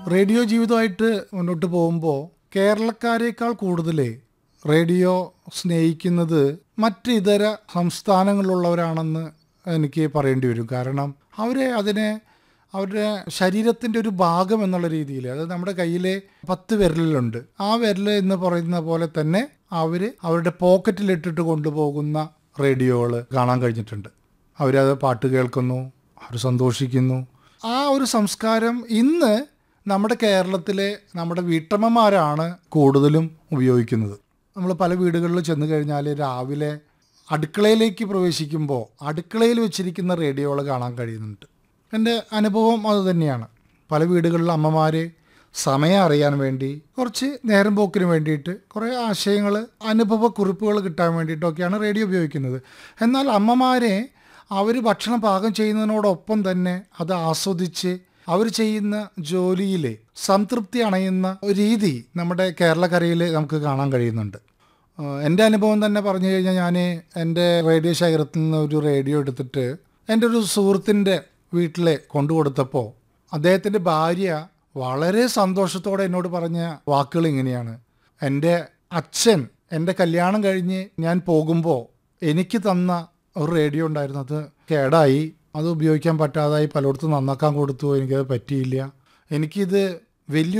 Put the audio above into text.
radio ജീവിതമായിട്ട് മുന്നോട്ട് പോകുമ്പോൾ കേരളക്കാരേക്കാൾ കൂടുതൽ റേഡിയോ സ്നേഹിക്കുന്നത് മറ്റ് ഇതര സംസ്ഥാനങ്ങളിലുള്ളവരാണെന്ന് എനിക്ക് പറയേണ്ടി വരും കാരണം അവരെ അതിനെ അവരുടെ ശരീരത്തിൻ്റെ ഒരു ഭാഗം എന്നുള്ള രീതിയിൽ അത് നമ്മുടെ കയ്യിലെ പത്ത് വിരലിലുണ്ട് ആ വിരൽ എന്ന് പറയുന്ന പോലെ തന്നെ അവർ അവരുടെ പോക്കറ്റിലിട്ടിട്ട് കൊണ്ടുപോകുന്ന റേഡിയോകൾ കാണാൻ കഴിഞ്ഞിട്ടുണ്ട് അവരത് പാട്ട് കേൾക്കുന്നു അവർ സന്തോഷിക്കുന്നു ആ ഒരു സംസ്കാരം ഇന്ന് നമ്മുടെ കേരളത്തിലെ നമ്മുടെ വീട്ടമ്മമാരാണ് കൂടുതലും ഉപയോഗിക്കുന്നത് നമ്മൾ പല വീടുകളിൽ ചെന്ന് കഴിഞ്ഞാൽ രാവിലെ അടുക്കളയിലേക്ക് പ്രവേശിക്കുമ്പോൾ അടുക്കളയിൽ വെച്ചിരിക്കുന്ന റേഡിയോകൾ കാണാൻ കഴിയുന്നുണ്ട് എൻ്റെ അനുഭവം അത് തന്നെയാണ് പല വീടുകളിൽ അമ്മമാർ സമയം അറിയാൻ വേണ്ടി കുറച്ച് നേരം പോക്കിന് വേണ്ടിയിട്ട് കുറേ ആശയങ്ങൾ അനുഭവ കുറിപ്പുകൾ കിട്ടാൻ വേണ്ടിയിട്ടൊക്കെയാണ് റേഡിയോ ഉപയോഗിക്കുന്നത് എന്നാൽ അമ്മമാരെ അവർ ഭക്ഷണം പാകം ചെയ്യുന്നതിനോടൊപ്പം തന്നെ അത് ആസ്വദിച്ച് അവർ ചെയ്യുന്ന ജോലിയിൽ സംതൃപ്തി അണയുന്ന ഒരു രീതി നമ്മുടെ കേരളക്കരയിൽ നമുക്ക് കാണാൻ കഴിയുന്നുണ്ട് ആഹ് എൻ്റെ അനുഭവം തന്നെ പറഞ്ഞു കഴിഞ്ഞാൽ ഞാൻ എൻ്റെ റേഡിയോ ശേഖരത്തിൽ നിന്ന് ഒരു റേഡിയോ എടുത്തിട്ട് എൻ്റെ ഒരു സുഹൃത്തിൻ്റെ വീട്ടിൽ കൊണ്ടു കൊടുത്തപ്പോൾ അദ്ദേഹത്തിൻ്റെ ഭാര്യ വളരെ സന്തോഷത്തോടെ എന്നോട് പറഞ്ഞ വാക്കുകൾ ഇങ്ങനെയാണ് എൻ്റെ അച്ഛൻ എൻ്റെ കല്യാണം കഴിഞ്ഞ് ഞാൻ പോകുമ്പോൾ എനിക്ക് തന്ന ഒരു റേഡിയോ ഉണ്ടായിരുന്നു അത് കേടായി അത് ഉപയോഗിക്കാൻ പറ്റാതായി പലയിടത്തും നന്നാക്കാൻ കൊടുത്തു എനിക്കത് പറ്റിയില്ല എനിക്കിത് വലിയ